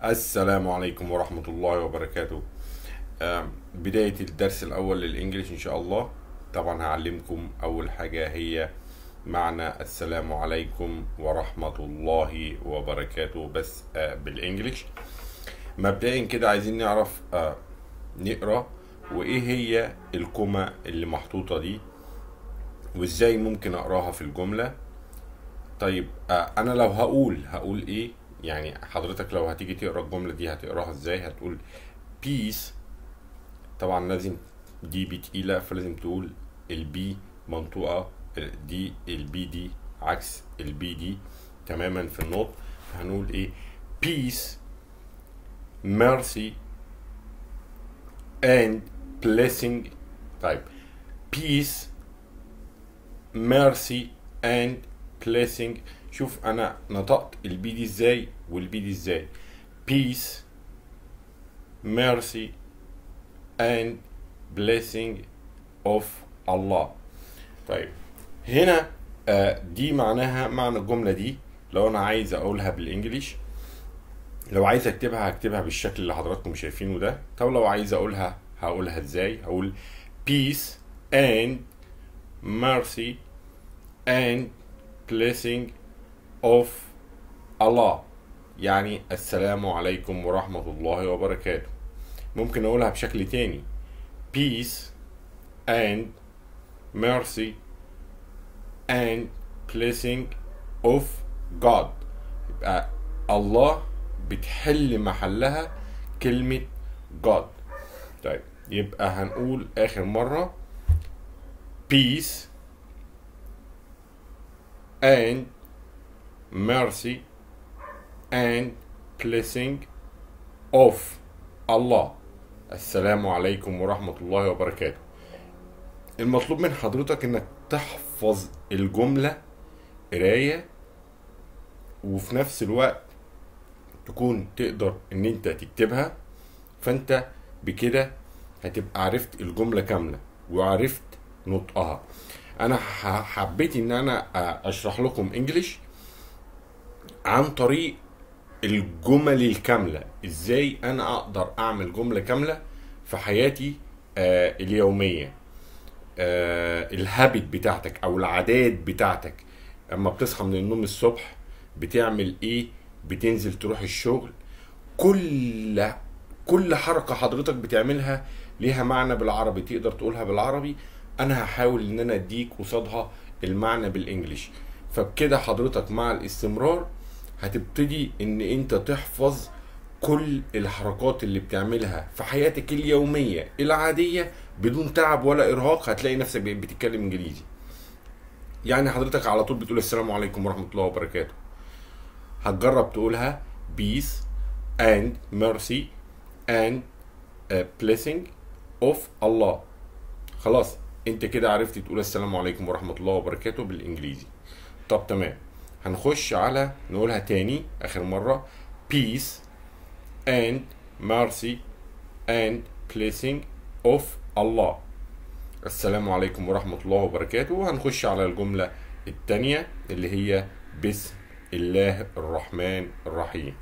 السلام عليكم ورحمة الله وبركاته آم، بداية الدرس الأول للإنجليش إن شاء الله طبعا هعلمكم أول حاجة هي معنى السلام عليكم ورحمة الله وبركاته بس آه، بالإنجليش مبدئيا كده عايزين نعرف آه، نقرأ وإيه هي الكومة اللي محطوطة دي وإزاي ممكن أقراها في الجملة طيب آه، انا لو هقول هقول ايه يعني حضرتك لو هتيجي تقرا الجمله دي هتقراها ازاي هتقول بيس طبعا لازم دي بي تقيله فلازم تقول البي منطوقه دي البي دي عكس البي دي تماما في النطق هنقول ايه peace mercy and blessing طيب peace mercy and blessing شوف انا نطقت البي دي ازاي والبي دي ازاي peace mercy and blessing of Allah طيب هنا آه دي معناها معنى الجملة دي لو انا عايز اقولها بالانجليش لو عايز اكتبها هكتبها بالشكل اللي حضراتكم شايفينه ده طب لو عايز اقولها هقولها ازاي هقول peace and mercy and blessing of Allah يعني السلام عليكم ورحمة الله وبركاته ممكن أقولها بشكل تاني peace and mercy and blessing of God يبقى الله بتحل محلها كلمة God طيب يبقى هنقول آخر مرة peace and mercy and blessing of Allah السلام عليكم ورحمة الله وبركاته المطلوب من حضرتك انك تحفظ الجملة قراية وفي نفس الوقت تكون تقدر ان انت تكتبها فانت بكده هتبقى عرفت الجملة كاملة وعرفت نطقها انا ح- حبيت ان انا اشرح لكم انجليش عن طريق الجمل الكاملة ازاي انا اقدر اعمل جملة كاملة في حياتي آه اليومية آه الهابت بتاعتك او العادات بتاعتك اما بتصحى من النوم الصبح بتعمل ايه بتنزل تروح الشغل كل كل حركة حضرتك بتعملها ليها معنى بالعربي تقدر تقولها بالعربي انا هحاول ان انا اديك قصادها المعنى بالانجليش فبكده حضرتك مع الاستمرار هتبتدي ان انت تحفظ كل الحركات اللي بتعملها في حياتك اليومية العادية بدون تعب ولا ارهاق هتلاقي نفسك بقيت بتتكلم انجليزي يعني حضرتك على طول بتقول السلام عليكم ورحمة الله وبركاته هتجرب تقولها peace and mercy and a blessing of Allah خلاص انت كده عرفت تقول السلام عليكم ورحمة الله وبركاته بالانجليزي طب تمام هنخش على نقولها تاني اخر مرة peace and mercy and blessing of Allah السلام عليكم ورحمة الله وبركاته وهنخش على الجملة التانية اللي هي بسم الله الرحمن الرحيم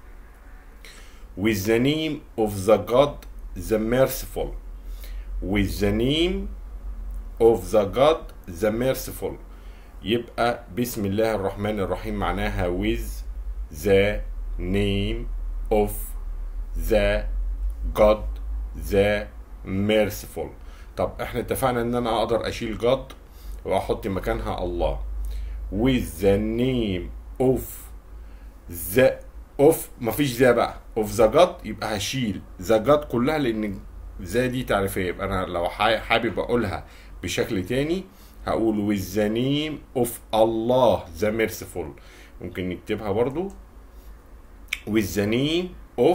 with the name of the God the merciful with the name of the God the merciful يبقى بسم الله الرحمن الرحيم معناها with the name of the God the merciful طب احنا اتفقنا ان انا اقدر اشيل God واحط مكانها الله with the name of the of مفيش ذا بقى of the God يبقى هشيل the God كلها لان ذا دي تعريفية يبقى انا لو حا- حابب اقولها بشكل تاني هقول with the name of Allah the merciful ممكن نكتبها برضو with the name of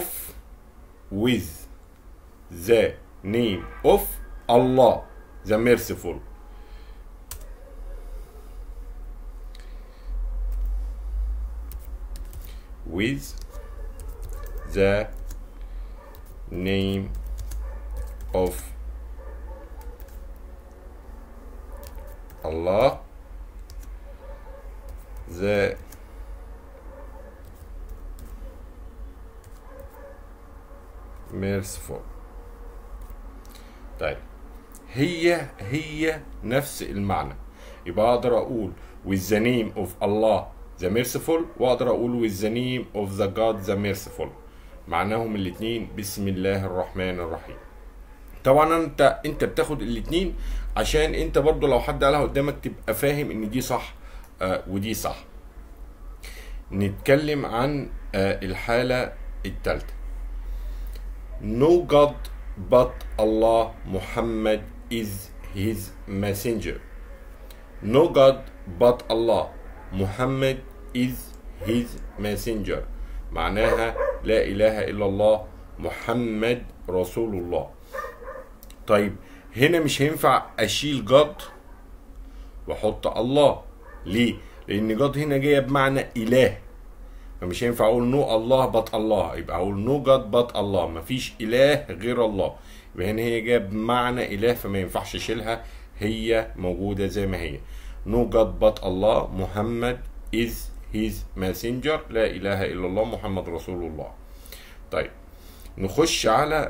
with the name of Allah the merciful with the name of Allah the merciful طيب هي هي نفس المعنى يبقى اقدر اقول with the name of Allah the merciful واقدر اقول with the name of the God the merciful معناهم الاتنين بسم الله الرحمن الرحيم طبعا انت انت بتاخد الاتنين عشان انت برضو لو حد قالها قدامك تبقى فاهم ان دي صح آه ودي صح نتكلم عن آه الحالة الثالثة No God but Allah Muhammad is his messenger No God but Allah Muhammad is his messenger معناها لا إله إلا الله محمد رسول الله طيب هنا مش هينفع أشيل جاد واحط الله ليه لان جاد هنا جايه بمعنى اله فمش هينفع اقول نو الله بط الله يبقى اقول نو جاد بط الله مفيش اله غير الله يبقى هنا هي جايه بمعنى اله فما ينفعش اشيلها هي موجوده زي ما هي نو جاد بط الله محمد از هيز ماسنجر لا اله الا الله محمد رسول الله طيب نخش على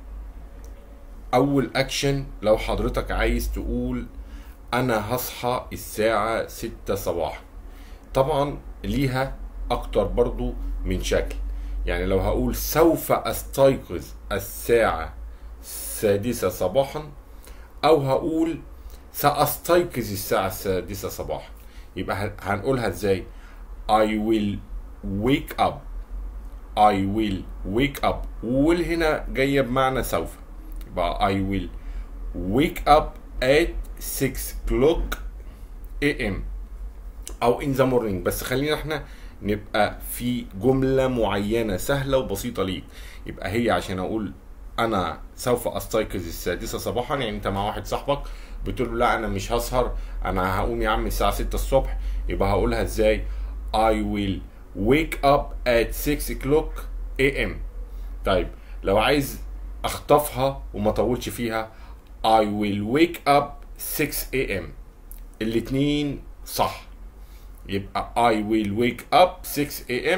اول اكشن لو حضرتك عايز تقول انا هصحى الساعة ستة صباحا طبعا ليها اكتر برضو من شكل يعني لو هقول سوف استيقظ الساعة السادسة صباحا او هقول ساستيقظ الساعة السادسة صباحا يبقى هنقولها ازاي I will wake up I will wake up will هنا جاية بمعنى سوف يبقى I will wake up at 6 o'clock am او in the morning بس خلينا احنا نبقى في جملة معينة سهلة وبسيطة ليك يبقى هي عشان اقول انا سوف استيقظ السادسة صباحا يعني انت مع واحد صاحبك بتقول له لا انا مش هسهر انا هقوم يا عم الساعة 6 الصبح يبقى هقولها ازاي I will wake up at 6 o'clock am طيب لو عايز اخطفها وما اطولش فيها I will wake up 6 a.m. الاتنين صح يبقى I will wake up 6 a.m.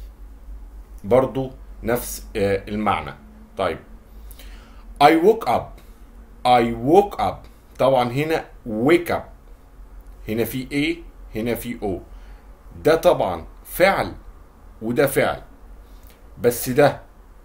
برضو نفس آه المعنى طيب I woke up I woke up طبعا هنا wake up هنا في A هنا في O ده طبعا فعل وده فعل بس ده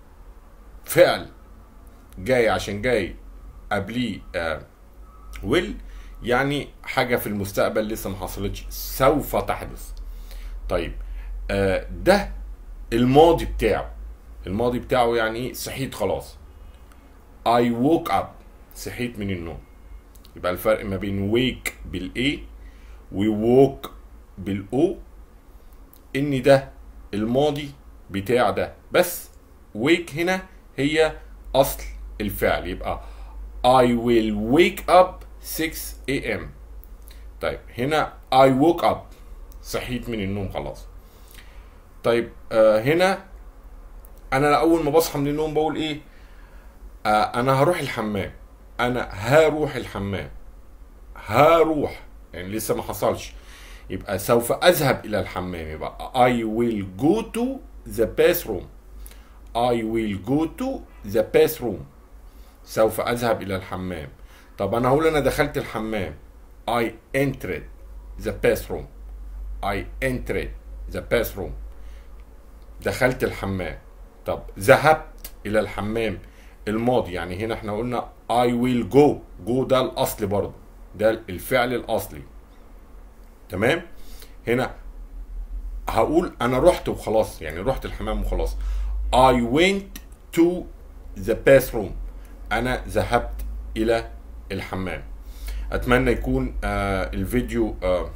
فعل جاي عشان جاي قبليه آه will يعني حاجة في المستقبل لسه ما حصلتش سوف تحدث طيب آه ده الماضي بتاعه الماضي بتاعه يعني ايه صحيت خلاص I woke up صحيت من النوم يبقى الفرق ما بين wake بالاي وووك بالاو ان ده الماضي بتاع ده بس wake هنا هي اصل الفعل يبقى I will wake up 6 a.m. طيب هنا I woke up صحيت من النوم خلاص طيب آه هنا انا اول ما بصحى من النوم بقول ايه آه انا هروح الحمام انا هروح الحمام هروح يعني لسه ما حصلش يبقى سوف اذهب الى الحمام يبقى I will go to the bathroom I will go to the bathroom سوف اذهب الى الحمام طب انا هقول انا دخلت الحمام I entered the bathroom I entered the bathroom دخلت الحمام طب ذهبت الى الحمام الماضي يعني هنا احنا قلنا I will go go ده الاصل برضه ده الفعل الاصلي تمام هنا هقول انا رحت وخلاص يعني رحت الحمام وخلاص I went to the bathroom انا ذهبت الى الحمام اتمنى يكون آه الفيديو آه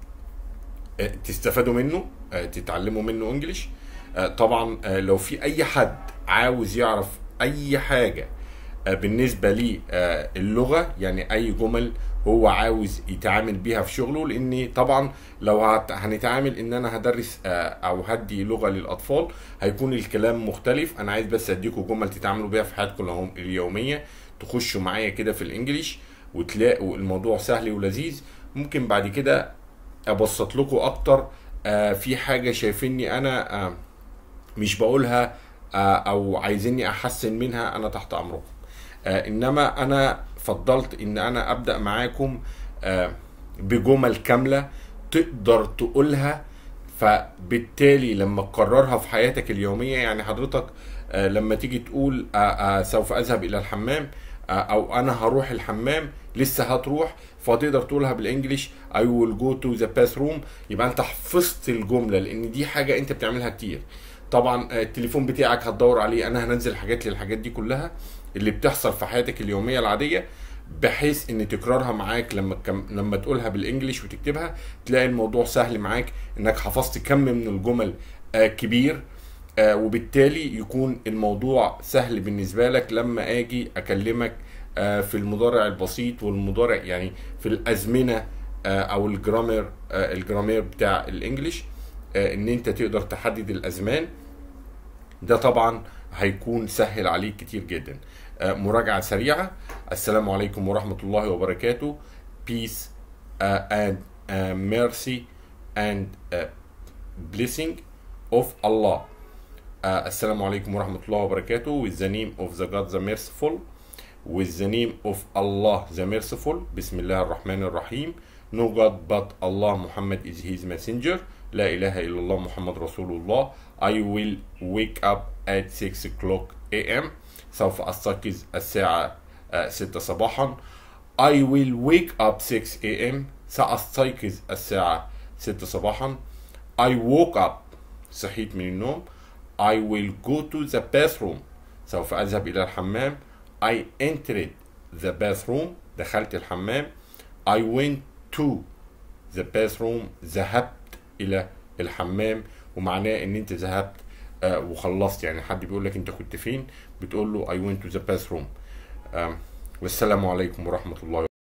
آه تستفادوا منه آه تتعلموا منه انجليش آه طبعا آه لو في اي حد عاوز يعرف اي حاجه آه بالنسبه لي آه اللغه يعني اي جمل هو عاوز يتعامل بيها في شغله لان طبعا لو هت- هنتعامل ان انا هدرس آه، او هدي لغه للاطفال هيكون الكلام مختلف انا عايز بس اديكم جمل تتعاملوا بيها في حياتكم اليوم- اليوميه تخشوا معايا كده في الانجليش وتلاقوا الموضوع سهل ولذيذ ممكن بعد كده ابسط لكم اكتر آه، في حاجه شايفيني انا آه، مش بقولها آه، او عايزيني احسن منها انا تحت امركم آه، انما انا فضلت ان انا ابدا معاكم آه، بجمل كامله تقدر تقولها فبالتالي لما تكررها في حياتك اليوميه يعني حضرتك آه، لما تيجي تقول آه، آه، سوف اذهب الى الحمام آه، او انا هروح الحمام لسه هتروح فتقدر تقولها بالانجلش I will go to the bathroom يبقى انت حفظت الجمله لان دي حاجه انت بتعملها كتير طبعا آه، التليفون بتاعك هتدور عليه انا هنزل حاجات للحاجات دي كلها اللي بتحصل في حياتك اليوميه العاديه بحيث ان تكرارها معاك لما كم لما تقولها بالانجلش وتكتبها تلاقي الموضوع سهل معاك انك حفظت كم من الجمل آه كبير آه وبالتالي يكون الموضوع سهل بالنسبه لك لما اجي اكلمك آه في المضارع البسيط والمضارع يعني في الازمنه آه او الجرامر آه الجرامير بتاع الانجليش آه ان انت تقدر تحدد الازمان ده طبعا هيكون سهل عليك كتير جدا آه، مراجعة سريعة السلام عليكم ورحمة الله وبركاته peace uh, and uh, mercy and uh, blessing of Allah uh, السلام عليكم ورحمة الله وبركاته with the name of the God the merciful with the name of Allah the merciful بسم الله الرحمن الرحيم no God but Allah Muhammad is his messenger لا إله إلا الله محمد رسول الله I will wake up at 6 o'clock a.m. سوف أستيقظ الساعة آه، 6 صباحا I will wake up 6 a.m. سأستيقظ الساعة 6 صباحا I woke up صحيت من النوم I will go to the bathroom سوف أذهب إلى الحمام I entered the bathroom دخلت الحمام I went to the bathroom ذهبت إلى الحمام ومعناه إن أنت ذهبت آه وخلصت يعني حد بيقول لك أنت كنت فين بتقول له I went to the bathroom آم، والسلام عليكم ورحمة الله